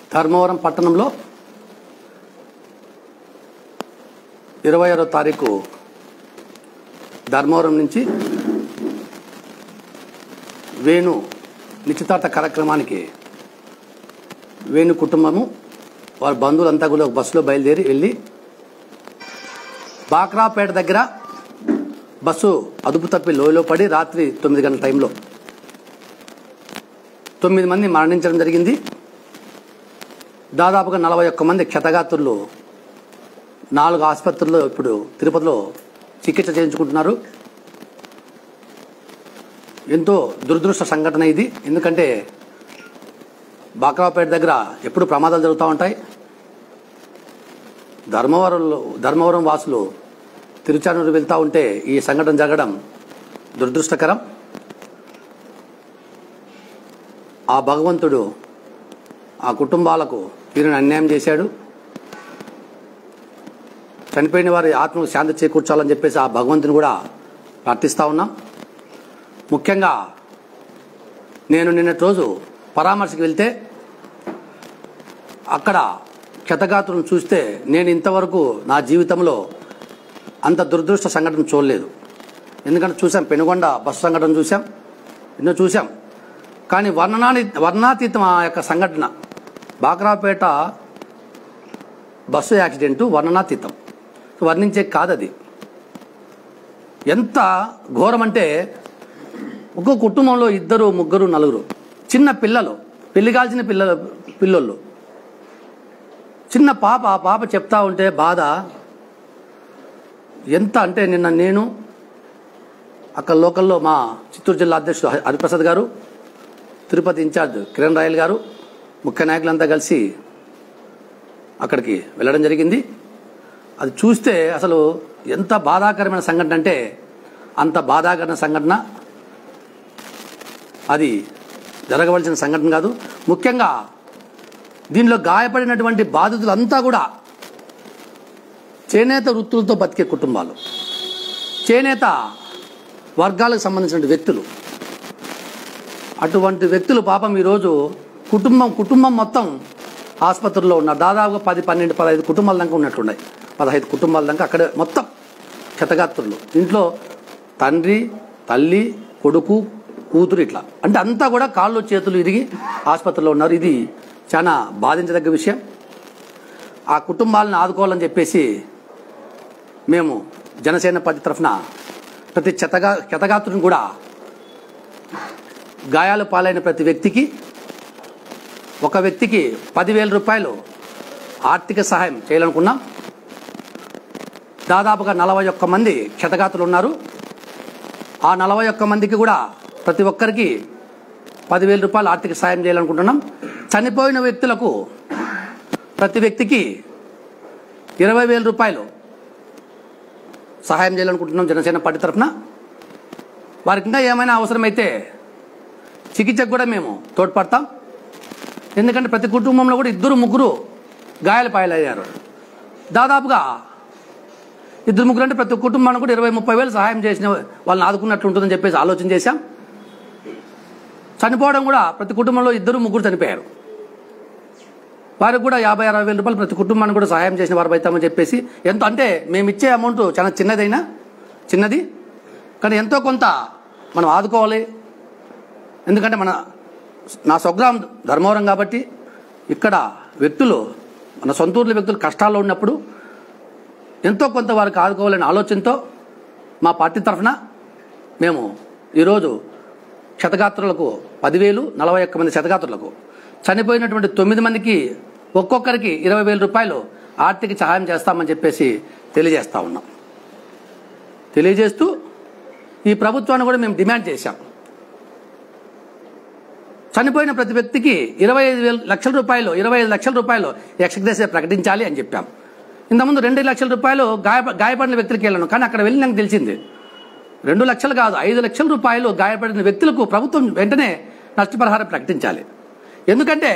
ధర్మవరం పట్టణంలో ఇరవై ఆరో తారీఖు ధర్మవరం నుంచి వేణు నిశ్చితార్థ కార్యక్రమానికి వేణు కుటుంబము వారి బంధువులంతా కూడా ఒక బస్సులో బయలుదేరి వెళ్ళి బాక్రాపేట దగ్గర బస్సు అదుపు తప్పి లోయలో పడి రాత్రి తొమ్మిది గంటల టైంలో తొమ్మిది మంది మరణించడం జరిగింది దాదాపుగా నలభై ఒక్క మంది క్షతగాత్రులు నాలుగు ఆసుపత్రుల్లో ఇప్పుడు తిరుపతిలో చికిత్స చేయించుకుంటున్నారు ఎంతో దురదృష్ట సంఘటన ఇది ఎందుకంటే బాక్రాపేట దగ్గర ఎప్పుడు ప్రమాదాలు జరుగుతూ ఉంటాయి ధర్మవరంలో ధర్మవరం వాసులు తిరుచానూరు వెళ్తూ ఉంటే ఈ సంఘటన జరగడం దురదృష్టకరం ఆ భగవంతుడు ఆ కుటుంబాలకు తీరిన అన్యాయం చేశాడు చనిపోయిన వారి ఆత్మకు శాంతి చేకూర్చాలని చెప్పేసి ఆ భగవంతుని కూడా ప్రార్థిస్తూ ఉన్నాం ముఖ్యంగా నేను నిన్నటి రోజు పరామర్శకు వెళ్తే అక్కడ క్షతగాత్రులను చూస్తే నేను ఇంతవరకు నా జీవితంలో అంత దురదృష్ట సంఘటన చూడలేదు ఎందుకంటే చూసాం పెనుగొండ బస్సు సంఘటన చూసాం ఎన్నో చూసాం కానీ వర్ణనాని వర్ణాతీతం ఆ యొక్క సంఘటన బాక్రాపేట బస్సు యాక్సిడెంట్ వర్ణనాతీతం వర్ణించే కాదు అది ఎంత ఘోరం అంటే ఒక్కో కుటుంబంలో ఇద్దరు ముగ్గురు నలుగురు చిన్న పిల్లలు పెళ్లి కాల్చిన పిల్లలు పిల్లోళ్ళు చిన్న పాప ఆ పాప చెప్తా ఉంటే బాధ ఎంత అంటే నిన్న నేను అక్కడ లోకల్లో మా చిత్తూరు జిల్లా అధ్యక్షుడు హరి- హరిప్రసాద్ గారు తిరుపతి ఇన్ఛార్జ్ కిరణ్ రాయల్ గారు ముఖ్య నాయకులంతా కలిసి అక్కడికి వెళ్ళడం జరిగింది అది చూస్తే అసలు ఎంత బాధాకరమైన సంఘటన అంటే అంత బాధాకరమైన సంఘటన అది జరగవలసిన సంఘటన కాదు ముఖ్యంగా దీనిలో గాయపడినటువంటి బాధితులంతా కూడా చేనేత వృత్తులతో బతికే కుటుంబాలు చేనేత వర్గాలకు సంబంధించిన వ్యక్తులు అటువంటి వ్యక్తులు పాపం ఈరోజు కుటుంబం కుటుంబం మొత్తం ఆసుపత్రిలో ఉన్నారు దాదాపుగా పది పన్నెండు పదహైదు కుటుంబాల దాకా ఉన్నట్టున్నాయి పదహైదు కుటుంబాల దాకా అక్కడే మొత్తం క్షతగాత్రులు ఇంట్లో తండ్రి తల్లి కొడుకు కూతురు ఇట్లా అంటే అంతా కూడా కాళ్ళు చేతులు ఇరిగి ఆసుపత్రిలో ఉన్నారు ఇది చాలా బాధించదగ్గ విషయం ఆ కుటుంబాలను ఆదుకోవాలని చెప్పేసి మేము జనసేన పార్టీ తరఫున ప్రతి చెతగా క్షతగాత్రుని కూడా గాయాలు పాలైన ప్రతి వ్యక్తికి ఒక వ్యక్తికి పదివేల రూపాయలు ఆర్థిక సహాయం చేయాలనుకున్నాం దాదాపుగా నలభై ఒక్క మంది క్షతగాత్రులు ఉన్నారు ఆ నలభై ఒక్క మందికి కూడా ప్రతి ఒక్కరికి పదివేల రూపాయలు ఆర్థిక సహాయం చేయాలనుకుంటున్నాం చనిపోయిన వ్యక్తులకు ప్రతి వ్యక్తికి ఇరవై వేల రూపాయలు సహాయం చేయాలనుకుంటున్నాం జనసేన పార్టీ తరఫున వారికి ఇంకా ఏమైనా అవసరమైతే చికిత్సకు కూడా మేము తోడ్పడతాం ఎందుకంటే ప్రతి కుటుంబంలో కూడా ఇద్దరు ముగ్గురు గాయాలు పాయలయ్యారు దాదాపుగా ఇద్దరు ముగ్గురు అంటే ప్రతి కుటుంబానికి కూడా ఇరవై ముప్పై వేలు సహాయం చేసిన వాళ్ళని ఆదుకున్నట్లు ఉంటుందని చెప్పేసి ఆలోచన చేశాం చనిపోవడం కూడా ప్రతి కుటుంబంలో ఇద్దరు ముగ్గురు చనిపోయారు వారికి కూడా యాభై అరవై వేల రూపాయలు ప్రతి కుటుంబానికి కూడా సహాయం చేసిన వారు అవుతామని చెప్పేసి ఎంత అంటే మేము ఇచ్చే అమౌంట్ చాలా చిన్నదైనా చిన్నది కానీ ఎంతో కొంత మనం ఆదుకోవాలి ఎందుకంటే మన నా స్వగ్రామం ధర్మవరం కాబట్టి ఇక్కడ వ్యక్తులు మన సొంత ఊర్ల వ్యక్తులు కష్టాల్లో ఉన్నప్పుడు ఎంతో కొంత వారికి ఆదుకోవాలనే ఆలోచనతో మా పార్టీ తరఫున మేము ఈరోజు క్షతగాత్రులకు పదివేలు నలభై ఒక్క మంది క్షతగాత్రులకు చనిపోయినటువంటి తొమ్మిది మందికి ఒక్కొక్కరికి ఇరవై వేల రూపాయలు ఆర్థిక సహాయం చేస్తామని చెప్పేసి తెలియజేస్తా ఉన్నాం తెలియజేస్తూ ఈ ప్రభుత్వాన్ని కూడా మేము డిమాండ్ చేశాం చనిపోయిన ప్రతి వ్యక్తికి ఇరవై ఐదు వేల లక్షల రూపాయలు ఇరవై ఐదు లక్షల రూపాయలు ఎక్స్గ్రేస్ ప్రకటించాలి అని చెప్పాం ఇంతకుముందు రెండు లక్షల రూపాయలు గాయ గాయపడిన వ్యక్తులకి వెళ్ళాను కానీ అక్కడ వెళ్ళి నాకు తెలిసింది రెండు లక్షలు కాదు ఐదు లక్షల రూపాయలు గాయపడిన వ్యక్తులకు ప్రభుత్వం వెంటనే నష్టపరిహారం ప్రకటించాలి ఎందుకంటే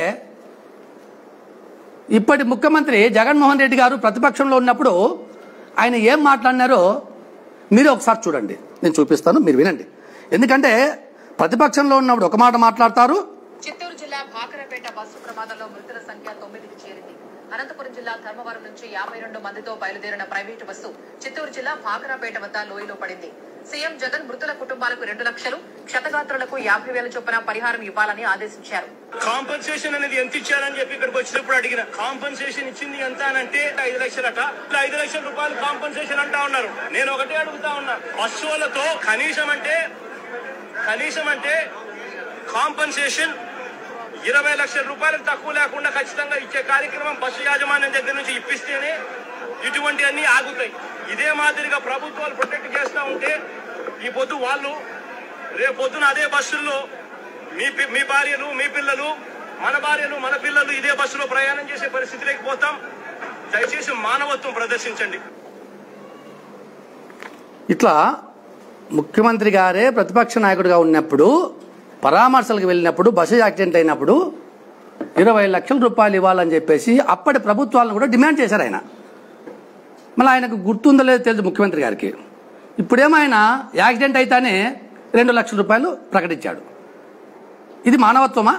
ఇప్పటి ముఖ్యమంత్రి జగన్మోహన్ రెడ్డి గారు ప్రతిపక్షంలో ఉన్నప్పుడు ఆయన ఏం మాట్లాడినారో మీరు ఒకసారి చూడండి నేను చూపిస్తాను మీరు వినండి ఎందుకంటే ప్రతిపక్షంలో ఉన్నప్పుడు ఒక మాట మాట్లాడతారు చిత్తూరు జిల్లా భాకరపేట భాకరాపేట బస్సు ప్రమాదంలో మృతుల సంఖ్య తొమ్మిదికి చేరింది అనంతపురం జిల్లా ధర్మవరం నుంచి యాభై రెండు మందితో బయలుదేరిన ప్రైవేటు బస్సు చిత్తూరు జిల్లా భాకరాపేట వద్ద లోయలో పడింది సీఎం జగన్ మృతుల కుటుంబాలకు రెండు లక్షలు క్షతగాత్రులకు యాభై వేల చొప్పున పరిహారం ఇవ్వాలని ఆదేశించారు కాంపన్సేషన్ అనేది ఎంత ఇచ్చారని చెప్పి ఇక్కడికి వచ్చినప్పుడు అడిగిన కాంపన్సేషన్ ఇచ్చింది ఎంత అని అంటే ఐదు లక్షలట ఇట్లా ఐదు లక్షల రూపాయలు కాంపన్సేషన్ అంటా ఉన్నారు నేను ఒకటే అడుగుతా ఉన్నా పశువులతో కనీసం అంటే కనీసం అంటే కాంపన్సేషన్ ఇరవై లక్షల రూపాయలకు తక్కువ లేకుండా ఖచ్చితంగా ఇచ్చే కార్యక్రమం బస్సు యాజమాన్యం దగ్గర నుంచి ఇప్పిస్తేనే ఇటువంటి అన్ని ఆగుతాయి ఇదే మాదిరిగా ప్రభుత్వాలు ప్రొటెక్ట్ చేస్తా ఉంటే ఈ పొద్దు వాళ్ళు రేపు పొద్దున అదే బస్సుల్లో మీ పి- మీ భార్యలు మీ పిల్లలు మన భార్యలు మన పిల్లలు ఇదే బస్సులో ప్రయాణం చేసే పరిస్థితిలోకి పోతాం దయచేసి మానవత్వం ప్రదర్శించండి ఇట్లా ముఖ్యమంత్రి గారే ప్రతిపక్ష నాయకుడిగా ఉన్నప్పుడు పరామర్శలకు వెళ్ళినప్పుడు బస్సు యాక్సిడెంట్ అయినప్పుడు ఇరవై లక్షల రూపాయలు ఇవ్వాలని చెప్పేసి అప్పటి ప్రభుత్వాలను కూడా డిమాండ్ చేశారు ఆయన మళ్ళీ ఆయనకు గుర్తుందో లేదో తెలుసు ముఖ్యమంత్రి గారికి ఇప్పుడేమో ఆయన యాక్సిడెంట్ అయితేనే రెండు లక్షల రూపాయలు ప్రకటించాడు ఇది మానవత్వమా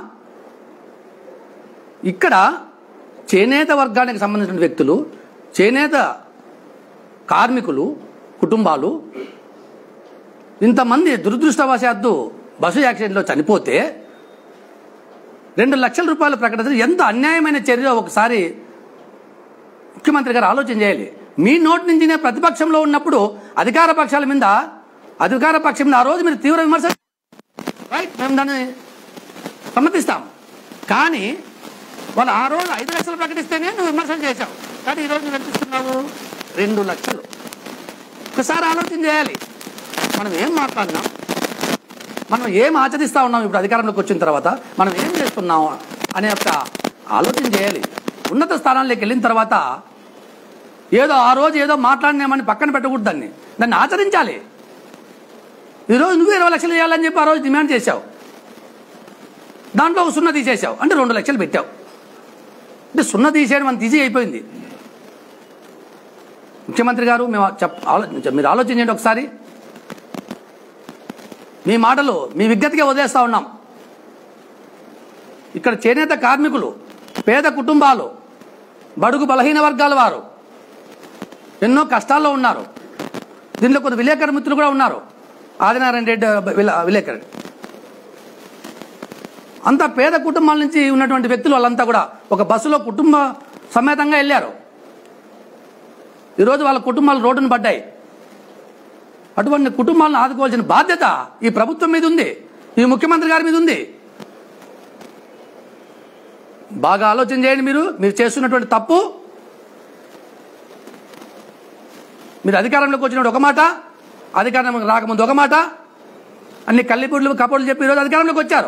ఇక్కడ చేనేత వర్గానికి సంబంధించిన వ్యక్తులు చేనేత కార్మికులు కుటుంబాలు ఇంతమంది దురదృష్టవశాత్తు బస్సు యాక్సిడెంట్లో చనిపోతే రెండు లక్షల రూపాయలు ప్రకటించడం ఎంత అన్యాయమైన చర్య ఒకసారి ముఖ్యమంత్రి గారు ఆలోచన చేయాలి మీ నోటి నుంచినే ప్రతిపక్షంలో ఉన్నప్పుడు అధికార పక్షాల మీద అధికార పక్షం మీద ఆ రోజు మీరు తీవ్ర విమర్శ రైట్ మేము దాన్ని సమ్మతిస్తాం కానీ వాళ్ళు ఆ రోజు ఐదు లక్షలు ప్రకటిస్తేనే నువ్వు విమర్శలు చేశావు కానీ ఈరోజు నువ్వు ఎంత ఇస్తున్నావు రెండు లక్షలు ఒకసారి ఆలోచన చేయాలి మనం ఏం మాట్లాడినాం మనం ఏం ఆచరిస్తా ఉన్నాం ఇప్పుడు అధికారంలోకి వచ్చిన తర్వాత మనం ఏం చేస్తున్నాం అనే ఒక ఆలోచన చేయాలి ఉన్నత స్థానాల్లోకి వెళ్ళిన తర్వాత ఏదో ఆ రోజు ఏదో మాట్లాడినామని పక్కన పెట్టకూడదు దాన్ని దాన్ని ఆచరించాలి ఈరోజు నువ్వు ఇరవై లక్షలు ఇవ్వాలని చెప్పి ఆ రోజు డిమాండ్ చేశావు దాంట్లో ఒక సున్నా తీసేసావు అంటే రెండు లక్షలు పెట్టావు అంటే సున్నా తీసేయడం అంత ఈజీ అయిపోయింది ముఖ్యమంత్రి గారు మేము చెప్ ఆలో- మీరు ఆలోచించండి ఒకసారి మీ మాటలు మీ విజ్ఞతగా వదిలేస్తా ఉన్నాం ఇక్కడ చేనేత కార్మికులు పేద కుటుంబాలు బడుగు బలహీన వర్గాల వారు ఎన్నో కష్టాల్లో ఉన్నారు దీనిలో కొన్ని విలేకరు మిత్రులు కూడా ఉన్నారు ఆదినారాయణ రెడ్డి విలే- విలేకరు అంత పేద కుటుంబాల నుంచి ఉన్నటువంటి వ్యక్తులు వాళ్ళంతా కూడా ఒక బస్సులో కుటుంబ సమేతంగా వెళ్ళారు ఈరోజు వాళ్ళ కుటుంబాలు రోడ్డును పడ్డాయి అటువంటి కుటుంబాలను ఆదుకోవాల్సిన బాధ్యత ఈ ప్రభుత్వం మీద ఉంది ఈ ముఖ్యమంత్రి గారి మీద ఉంది బాగా ఆలోచన చేయండి మీరు మీరు చేస్తున్నటువంటి తప్పు మీరు అధికారంలోకి వచ్చినప్పుడు ఒక మాట అధికారం రాకముందు ఒక మాట అన్ని కల్లిపూడ్లు కపూర్లు చెప్పి ఈరోజు అధికారంలోకి వచ్చారు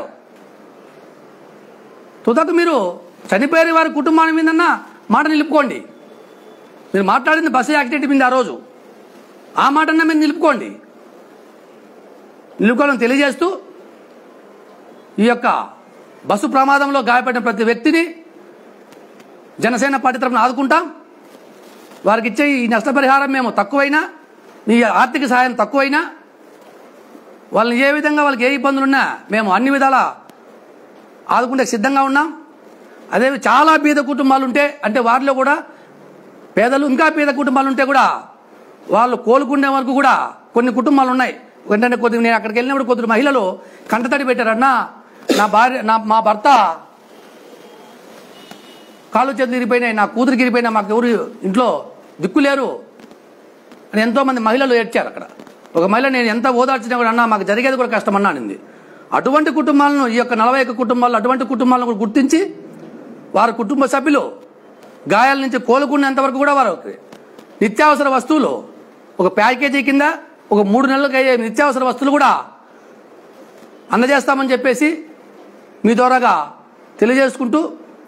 తుదకు మీరు చనిపోయిన వారి కుటుంబాన్ని మీదన్న మాట నిలుపుకోండి మీరు మాట్లాడింది బస్సు యాక్సిడెంట్ మీద ఆ రోజు ఆ మాటన్నా మీరు నిలుపుకోండి నిలుపుకోవాలని తెలియజేస్తూ ఈ యొక్క బస్సు ప్రమాదంలో గాయపడిన ప్రతి వ్యక్తిని జనసేన పార్టీ తరఫున ఆదుకుంటాం వారికి ఇచ్చే ఈ నష్టపరిహారం మేము తక్కువైనా మీ ఆర్థిక సహాయం తక్కువైనా వాళ్ళని ఏ విధంగా వాళ్ళకి ఏ ఇబ్బందులున్నా మేము అన్ని విధాలా ఆదుకుంటే సిద్ధంగా ఉన్నాం అదే చాలా పేద కుటుంబాలు ఉంటే అంటే వారిలో కూడా పేదలు ఇంకా పేద కుటుంబాలు ఉంటే కూడా వాళ్ళు కోలుకునే వరకు కూడా కొన్ని కుటుంబాలు ఉన్నాయి ఏంటంటే కొద్దిగా నేను అక్కడికి వెళ్ళినప్పుడు కొద్దిగా మహిళలు కంటతడి పెట్టారన్నా నా భార్య నా మా భర్త కాళ్ళు చేతులు ఇరిపోయినాయి నా కూతురికి ఇరిపోయినా మాకు ఎవరు ఇంట్లో దిక్కు లేరు అని ఎంతోమంది మహిళలు ఏడ్చారు అక్కడ ఒక మహిళ నేను ఎంత ఓదార్చినా కూడా అన్నా మాకు జరిగేది కూడా కష్టం అన్నా అనింది అటువంటి కుటుంబాలను ఈ యొక్క నలభై ఒక్క కుటుంబాలు అటువంటి కుటుంబాలను కూడా గుర్తించి వారి కుటుంబ సభ్యులు గాయాల నుంచి కోలుకునేంత వరకు కూడా వారు నిత్యావసర వస్తువులు ఒక ప్యాకేజీ కింద ఒక మూడు నెలలకు అయ్యే నిత్యావసర వస్తువులు కూడా అందజేస్తామని చెప్పేసి మీ ద్వారాగా తెలియజేసుకుంటూ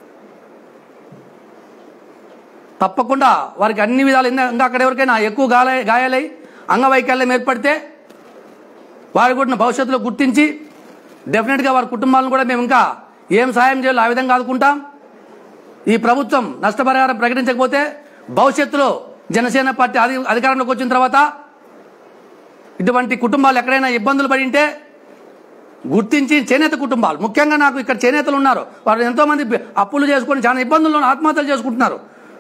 తప్పకుండా వారికి అన్ని విధాలు ఇంకా ఇంకా అక్కడ ఎవరికైనా ఎక్కువ గాయ గాయాలై అంగవైకల్యం ఏర్పడితే వారి కూడా భవిష్యత్తులో గుర్తించి డెఫినెట్గా వారి కుటుంబాలను కూడా మేము ఇంకా ఏం సాయం చేయాలో ఆ విధంగా ఆదుకుంటాం ఈ ప్రభుత్వం నష్టపరిహారం ప్రకటించకపోతే భవిష్యత్తులో జనసేన పార్టీ అధి అధికారంలోకి వచ్చిన తర్వాత ఇటువంటి కుటుంబాలు ఎక్కడైనా ఇబ్బందులు పడి ఉంటే గుర్తించి చేనేత కుటుంబాలు ముఖ్యంగా నాకు ఇక్కడ చేనేతలు ఉన్నారు వారు ఎంతోమంది బి- అప్పులు చేసుకొని చాలా ఇబ్బందుల్లో ఆత్మహత్యలు చేసుకుంటున్నారు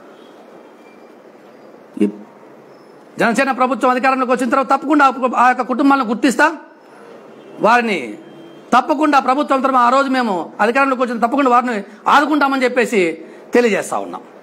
ఈ జనసేన ప్రభుత్వం అధికారంలోకి వచ్చిన తర్వాత తప్పకుండా ఆ- ఆ యొక్క కుటుంబాలను గుర్తిస్తాం వారిని తప్పకుండా ప్రభుత్వం తరఫున ఆ రోజు మేము అధికారంలోకి వచ్చిన తప్పకుండా వారిని ఆదుకుంటామని చెప్పేసి తెలియజేస్తా ఉన్నాం